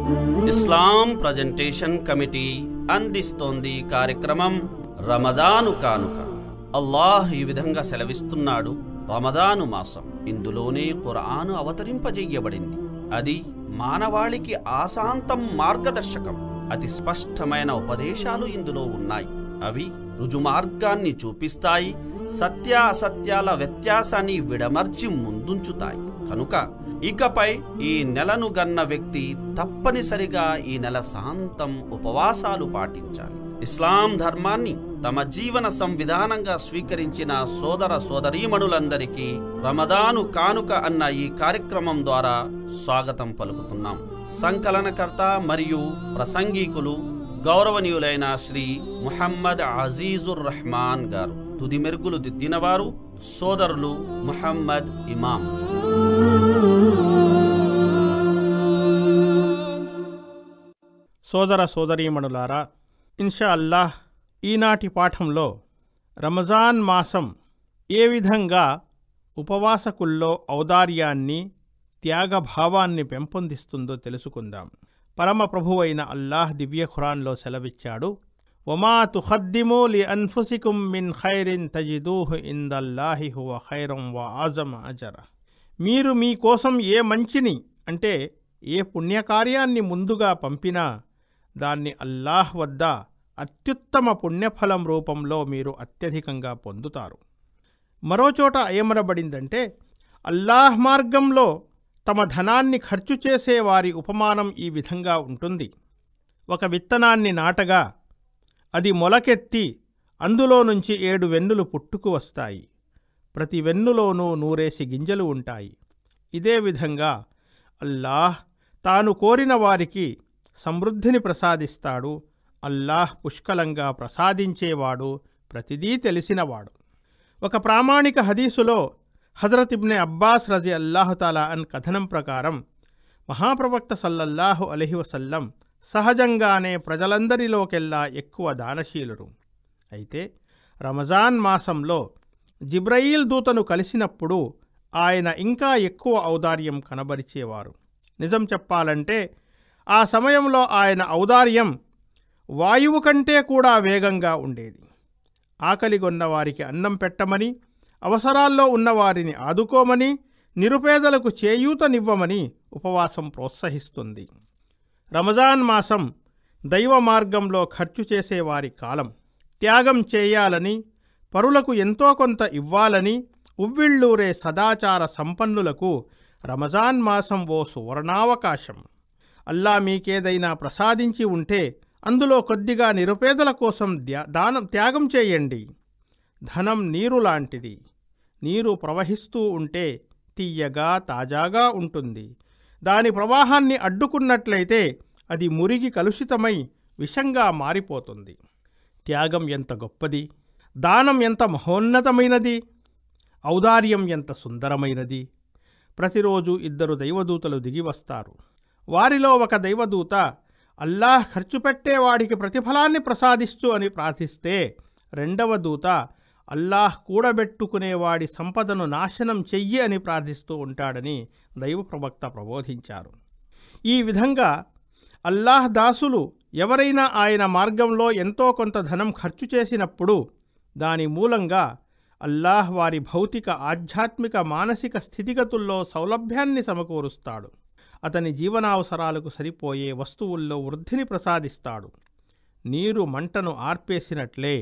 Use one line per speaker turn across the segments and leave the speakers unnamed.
ఇస్లాం presentation committee అందిస్తోంది కార్యక్రమం రమదాను కానుక అల్లాహ్ ఈ విధంగా సెలవిస్తున్నాడు రమదాను మాసం ఇందులోనే ఖురాను అవతరింపజేయబడింది అది మానవాళికి ఆశాంతం మార్గదర్శకం అతి స్పష్టమైన ఉపదేశాలు ఇందులో ఉన్నాయి అవి రుజుమార్గాన్ని చూపిస్తాయి సత్య అసత్యాల వ్యత్యాసాన్ని విడమర్చి ముందుంచుతాయి కనుక ఇకపై ఈ నెలను గన్న వ్యక్తి తప్పనిసరిగా ఈ నెల శాంతం ఉపవాసాలు పాటించాలి ఇస్లాం ధర్మాన్ని తమ జీవన సంవిధానంగా స్వీకరించిన సోదర సోదరీమణులందరికీ రమదాను కానుక అన్న ఈ కార్యక్రమం ద్వారా స్వాగతం పలుకుతున్నాం సంకలనకర్త మరియు ప్రసంగీకులు గౌరవనీయులైన శ్రీ ముహమ్మద్ అజీజుర్ రహమాన్ గారు తుది మెరుగులు దిద్దినవారు సోదరులు ముహమ్మద్ ఇమాం
సోదర సోదరీమణులారా ఇన్షా అల్లాహ్ ఈనాటి పాఠంలో రమజాన్ మాసం ఏ విధంగా ఉపవాసకుల్లో ఔదార్యాన్ని త్యాగభావాన్ని పెంపొందిస్తుందో తెలుసుకుందాం పరమ ప్రభువైన అల్లాహ్ దివ్య ఖురాన్లో సెలవిచ్చాడు వమా తుఖద్దిమూ లి అన్ఫుసికుం మిన్ ఖైరిన్ తజిదూహు ఇందల్లాహి హువ ఖైరం వ ఆజమ అజర మీరు మీకోసం ఏ మంచిని అంటే ఏ పుణ్యకార్యాన్ని ముందుగా పంపినా దాన్ని అల్లాహ్ వద్ద అత్యుత్తమ పుణ్యఫలం రూపంలో మీరు అత్యధికంగా పొందుతారు మరోచోట ఏమనబడిందంటే అల్లాహ్ మార్గంలో తమ ధనాన్ని ఖర్చు చేసే వారి ఉపమానం ఈ విధంగా ఉంటుంది ఒక విత్తనాన్ని నాటగా అది మొలకెత్తి అందులో నుంచి ఏడు వెన్నులు పుట్టుకు వస్తాయి ప్రతి వెన్నులోనూ నూరేసి గింజలు ఉంటాయి ఇదే విధంగా అల్లాహ్ తాను కోరిన వారికి సమృద్ధిని ప్రసాదిస్తాడు అల్లాహ్ పుష్కలంగా ప్రసాదించేవాడు ప్రతిదీ తెలిసినవాడు ఒక ప్రామాణిక హదీసులో హజరత్ ఇబ్నె అబ్బాస్ రజి అల్లాహుతాలా అన్ కథనం ప్రకారం మహాప్రవక్త సల్లల్లాహు అలహి వసల్లం సహజంగానే ప్రజలందరిలోకెల్లా ఎక్కువ దానశీలురు అయితే రమజాన్ మాసంలో జిబ్రయీల్ దూతను కలిసినప్పుడు ఆయన ఇంకా ఎక్కువ ఔదార్యం కనబరిచేవారు నిజం చెప్పాలంటే ఆ సమయంలో ఆయన ఔదార్యం వాయువు కంటే కూడా వేగంగా ఉండేది ఆకలిగొన్న వారికి అన్నం పెట్టమని అవసరాల్లో ఉన్నవారిని ఆదుకోమని నిరుపేదలకు చేయూతనివ్వమని ఉపవాసం ప్రోత్సహిస్తుంది రమజాన్ మాసం దైవ మార్గంలో ఖర్చు చేసేవారి కాలం త్యాగం చేయాలని పరులకు ఎంతో కొంత ఇవ్వాలని ఉవ్విళ్ళూరే సదాచార సంపన్నులకు రమజాన్ మాసం ఓ సువర్ణావకాశం అల్లా మీకేదైనా ప్రసాదించి ఉంటే అందులో కొద్దిగా నిరుపేదల కోసం ధ్యా- దానం త్యాగం చేయండి ధనం నీరు లాంటిది నీరు ప్రవహిస్తూ ఉంటే తీయగా తాజాగా ఉంటుంది దాని ప్రవాహాన్ని అడ్డుకున్నట్లయితే అది మురిగి కలుషితమై విషంగా మారిపోతుంది త్యాగం ఎంత గొప్పది దానం ఎంత మహోన్నతమైనది ఔదార్యం ఎంత సుందరమైనది ప్రతిరోజు ఇద్దరు దైవదూతలు దిగి వస్తారు వారిలో ఒక దైవదూత అల్లాహ్ ఖర్చు పెట్టేవాడికి ప్రతిఫలాన్ని ప్రసాదిస్తూ అని ప్రార్థిస్తే రెండవ దూత అల్లాహ్ కూడబెట్టుకునేవాడి సంపదను నాశనం చెయ్యి అని ప్రార్థిస్తూ ఉంటాడని దైవ ప్రవక్త ప్రబోధించారు ఈ విధంగా అల్లాహ్ దాసులు ఎవరైనా ఆయన మార్గంలో ఎంతో కొంత ధనం ఖర్చు చేసినప్పుడు దాని మూలంగా అల్లాహ్ వారి భౌతిక ఆధ్యాత్మిక మానసిక స్థితిగతుల్లో సౌలభ్యాన్ని సమకూరుస్తాడు అతని జీవనావసరాలకు సరిపోయే వస్తువుల్లో వృద్ధిని ప్రసాదిస్తాడు నీరు మంటను ఆర్పేసినట్లే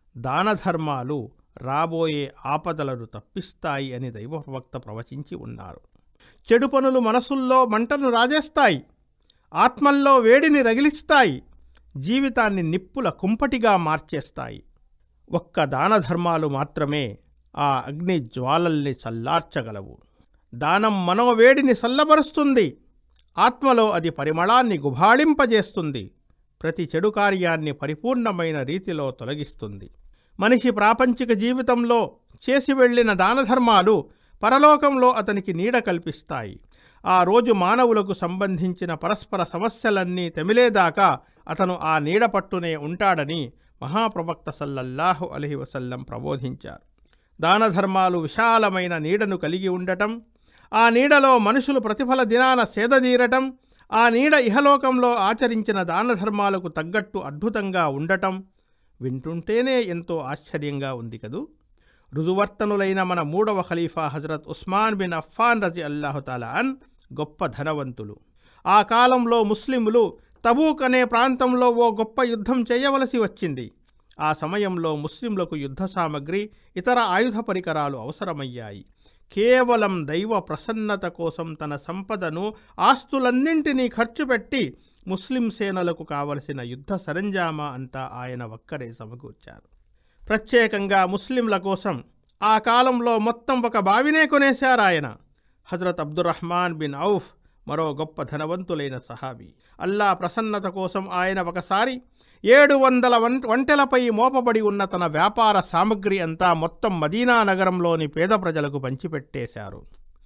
దానధర్మాలు రాబోయే ఆపదలను తప్పిస్తాయి అని దైవ ప్రవక్త ప్రవచించి ఉన్నారు చెడు పనులు మనసుల్లో మంటను రాజేస్తాయి ఆత్మల్లో వేడిని రగిలిస్తాయి జీవితాన్ని నిప్పుల కుంపటిగా మార్చేస్తాయి ఒక్క దాన ధర్మాలు మాత్రమే ఆ అగ్ని జ్వాలల్ని చల్లార్చగలవు దానం మనోవేడిని చల్లబరుస్తుంది ఆత్మలో అది పరిమళాన్ని గుబాళింపజేస్తుంది ప్రతి చెడు కార్యాన్ని పరిపూర్ణమైన రీతిలో తొలగిస్తుంది మనిషి ప్రాపంచిక జీవితంలో చేసి వెళ్ళిన దానధర్మాలు పరలోకంలో అతనికి నీడ కల్పిస్తాయి ఆ రోజు మానవులకు సంబంధించిన పరస్పర సమస్యలన్నీ తెమిలేదాకా అతను ఆ నీడ పట్టునే ఉంటాడని మహాప్రవక్త సల్లల్లాహు అలహి వసల్లం ప్రబోధించారు దానధర్మాలు విశాలమైన నీడను కలిగి ఉండటం ఆ నీడలో మనుషులు ప్రతిఫల దినాన సేదదీరటం ఆ నీడ ఇహలోకంలో ఆచరించిన దాన ధర్మాలకు తగ్గట్టు అద్భుతంగా ఉండటం వింటుంటేనే ఎంతో ఆశ్చర్యంగా ఉంది కదూ రుజువర్తనులైన మన మూడవ ఖలీఫా హజరత్ ఉస్మాన్ బిన్ అఫ్ఫాన్ రజి అల్లాహుతాలా అన్ గొప్ప ధనవంతులు ఆ కాలంలో ముస్లింలు తబూక్ అనే ప్రాంతంలో ఓ గొప్ప యుద్ధం చేయవలసి వచ్చింది ఆ సమయంలో ముస్లింలకు యుద్ధ సామగ్రి ఇతర ఆయుధ పరికరాలు అవసరమయ్యాయి కేవలం దైవ ప్రసన్నత కోసం తన సంపదను ఆస్తులన్నింటినీ ఖర్చు పెట్టి ముస్లిం సేనలకు కావలసిన యుద్ధ సరంజామా అంతా ఆయన ఒక్కరే సమకూర్చారు ప్రత్యేకంగా ముస్లింల కోసం ఆ కాలంలో మొత్తం ఒక బావినే కొనేశారు ఆయన హజరత్ అబ్దుర్రహ్మాన్ బిన్ ఔఫ్ మరో గొప్ప ధనవంతులైన సహాబీ అల్లా ప్రసన్నత కోసం ఆయన ఒకసారి ఏడు వందల వం వంటెలపై మోపబడి ఉన్న తన వ్యాపార సామగ్రి అంతా మొత్తం మదీనా నగరంలోని పేద ప్రజలకు పంచిపెట్టేశారు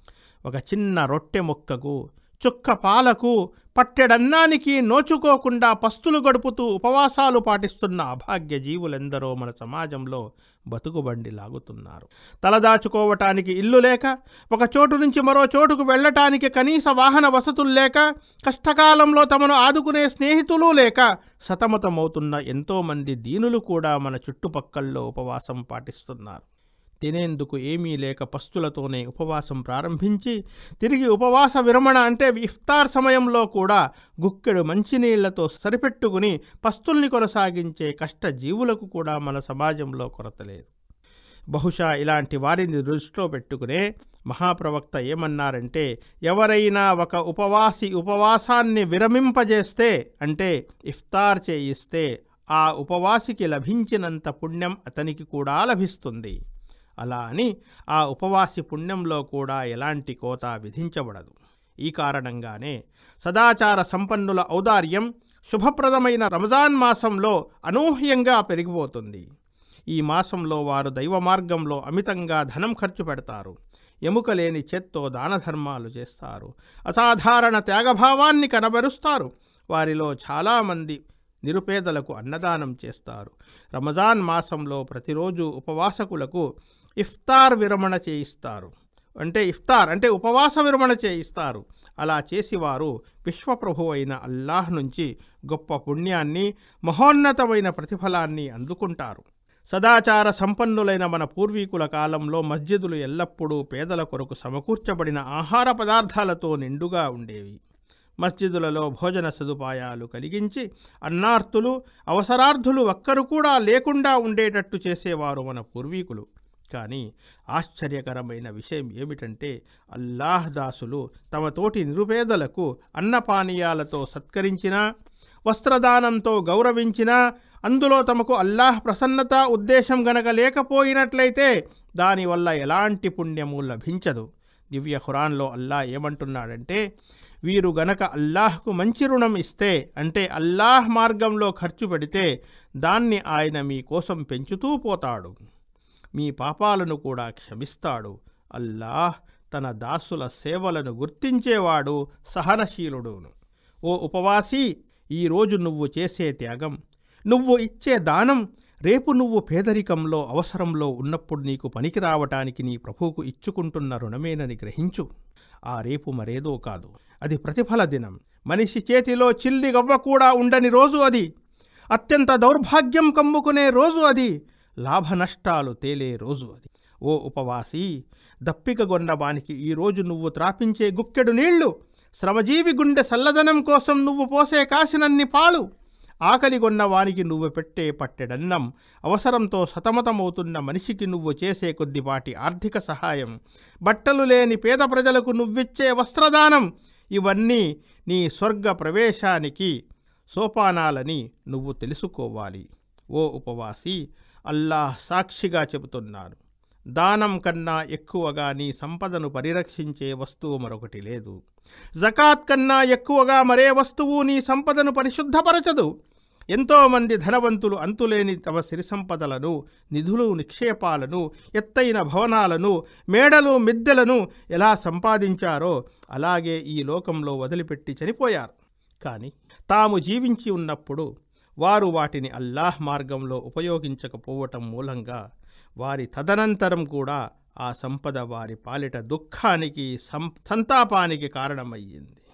ఒక చిన్న రొట్టె ముక్కకు చుక్క పాలకు పట్టెడన్నానికి నోచుకోకుండా పస్తులు గడుపుతూ ఉపవాసాలు పాటిస్తున్న అభాగ్య జీవులెందరో మన సమాజంలో బతుకుబండి లాగుతున్నారు తలదాచుకోవటానికి ఇల్లు లేక ఒక చోటు నుంచి మరో చోటుకు వెళ్ళటానికి కనీస వాహన వసతులు లేక కష్టకాలంలో తమను ఆదుకునే స్నేహితులు లేక సతమతమవుతున్న ఎంతోమంది దీనులు కూడా మన చుట్టుపక్కల్లో ఉపవాసం పాటిస్తున్నారు తినేందుకు ఏమీ లేక పస్తులతోనే ఉపవాసం ప్రారంభించి తిరిగి ఉపవాస విరమణ అంటే ఇఫ్తార్ సమయంలో కూడా గుక్కెడు మంచినీళ్లతో సరిపెట్టుకుని పస్తుల్ని కొనసాగించే కష్ట జీవులకు కూడా మన సమాజంలో కొరత లేదు బహుశా ఇలాంటి వారిని దృష్టిలో పెట్టుకునే మహాప్రవక్త ఏమన్నారంటే ఎవరైనా ఒక ఉపవాసి ఉపవాసాన్ని విరమింపజేస్తే అంటే ఇఫ్తార్ చేయిస్తే ఆ ఉపవాసికి లభించినంత పుణ్యం అతనికి కూడా లభిస్తుంది అలా అని ఆ ఉపవాసి పుణ్యంలో కూడా ఎలాంటి కోత విధించబడదు ఈ కారణంగానే సదాచార సంపన్నుల ఔదార్యం శుభప్రదమైన రంజాన్ మాసంలో అనూహ్యంగా పెరిగిపోతుంది ఈ మాసంలో వారు దైవ మార్గంలో అమితంగా ధనం ఖర్చు పెడతారు ఎముక లేని చేత్తో దాన ధర్మాలు చేస్తారు అసాధారణ త్యాగభావాన్ని కనబరుస్తారు వారిలో చాలామంది నిరుపేదలకు అన్నదానం చేస్తారు రమజాన్ మాసంలో ప్రతిరోజు ఉపవాసకులకు ఇఫ్తార్ విరమణ చేయిస్తారు అంటే ఇఫ్తార్ అంటే ఉపవాస విరమణ చేయిస్తారు అలా చేసి వారు విశ్వప్రభు అయిన అల్లాహ్ నుంచి గొప్ప పుణ్యాన్ని మహోన్నతమైన ప్రతిఫలాన్ని అందుకుంటారు సదాచార సంపన్నులైన మన పూర్వీకుల కాలంలో మస్జిదులు ఎల్లప్పుడూ పేదల కొరకు సమకూర్చబడిన ఆహార పదార్థాలతో నిండుగా ఉండేవి మస్జిదులలో భోజన సదుపాయాలు కలిగించి అన్నార్తులు అవసరార్థులు ఒక్కరు కూడా లేకుండా ఉండేటట్టు చేసేవారు మన పూర్వీకులు కానీ ఆశ్చర్యకరమైన విషయం ఏమిటంటే అల్లాహ్ దాసులు తమ తోటి నిరుపేదలకు అన్నపానీయాలతో సత్కరించినా వస్త్రదానంతో గౌరవించినా అందులో తమకు అల్లాహ్ ప్రసన్నత ఉద్దేశం గనక లేకపోయినట్లయితే దానివల్ల ఎలాంటి పుణ్యము లభించదు దివ్య ఖురాన్లో అల్లాహ్ ఏమంటున్నాడంటే వీరు గనక అల్లాహ్కు మంచి రుణం ఇస్తే అంటే అల్లాహ్ మార్గంలో ఖర్చు పెడితే దాన్ని ఆయన మీకోసం పెంచుతూ పోతాడు మీ పాపాలను కూడా క్షమిస్తాడు అల్లాహ్ తన దాసుల సేవలను గుర్తించేవాడు సహనశీలుడును ఓ ఉపవాసి ఈరోజు నువ్వు చేసే త్యాగం నువ్వు ఇచ్చే దానం రేపు నువ్వు పేదరికంలో అవసరంలో ఉన్నప్పుడు నీకు పనికి రావటానికి నీ ప్రభువుకు ఇచ్చుకుంటున్న రుణమేనని గ్రహించు ఆ రేపు మరేదో కాదు అది ప్రతిఫల దినం మనిషి చేతిలో చిల్లి గవ్వ కూడా ఉండని రోజు అది అత్యంత దౌర్భాగ్యం కమ్ముకునే రోజు అది లాభ నష్టాలు తేలే రోజు అది ఓ ఉపవాసి దప్పికగొన్న వానికి ఈరోజు నువ్వు త్రాపించే గుక్కెడు నీళ్లు శ్రమజీవి గుండె సల్లదనం కోసం నువ్వు పోసే కాసినన్ని పాలు ఆకలిగొన్న వానికి నువ్వు పెట్టే పట్టెడన్నం అవసరంతో సతమతమవుతున్న మనిషికి నువ్వు చేసే కొద్దిపాటి ఆర్థిక సహాయం బట్టలు లేని పేద ప్రజలకు నువ్విచ్చే వస్త్రదానం ఇవన్నీ నీ స్వర్గ ప్రవేశానికి సోపానాలని నువ్వు తెలుసుకోవాలి ఓ ఉపవాసి అల్లాహ్ సాక్షిగా చెబుతున్నాను దానం కన్నా ఎక్కువగా నీ సంపదను పరిరక్షించే వస్తువు మరొకటి లేదు జకాత్ కన్నా ఎక్కువగా మరే వస్తువు నీ సంపదను పరిశుద్ధపరచదు ఎంతోమంది ధనవంతులు అంతులేని తమ సిరి సంపదలను నిధులు నిక్షేపాలను ఎత్తైన భవనాలను మేడలు మిద్దెలను ఎలా సంపాదించారో అలాగే ఈ లోకంలో వదిలిపెట్టి చనిపోయారు కానీ తాము జీవించి ఉన్నప్పుడు వారు వాటిని అల్లాహ్ మార్గంలో ఉపయోగించకపోవటం మూలంగా వారి తదనంతరం కూడా ఆ సంపద వారి పాలిట దుఃఖానికి సం సంతాపానికి కారణమయ్యింది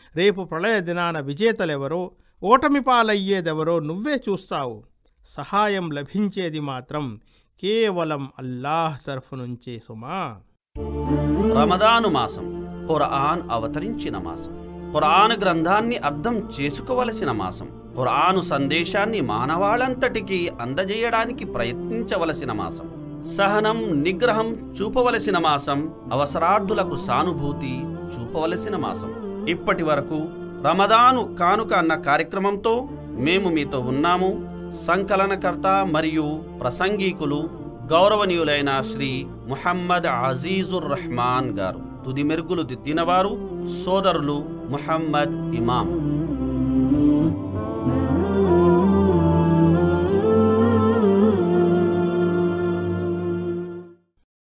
రేపు ప్రళయ దినాన విజేతలెవరో ఓటమి పాలయ్యేదెవరో నువ్వే చూస్తావు సహాయం లభించేది మాత్రం కేవలం అల్లాహ్ తరఫు నుంచే సుమా
రమదాను మాసం ఖురాన్ అవతరించిన మాసం ఖురాన్ గ్రంథాన్ని అర్థం చేసుకోవలసిన మాసం ఖురాను సందేశాన్ని మానవాళంతటికీ అందజేయడానికి ప్రయత్నించవలసిన మాసం సహనం నిగ్రహం చూపవలసిన మాసం అవసరార్థులకు సానుభూతి చూపవలసిన మాసం ఇప్పటి వరకు రమదాను కానుక అన్న కార్యక్రమంతో మేము మీతో ఉన్నాము సంకలనకర్త మరియు ప్రసంగీకులు గౌరవనీయులైన శ్రీ ముహమ్మద్ అజీజుర్ రహమాన్ గారు తుది మెరుగులు దిద్దినవారు సోదరులు ముహమ్మద్ ఇమాం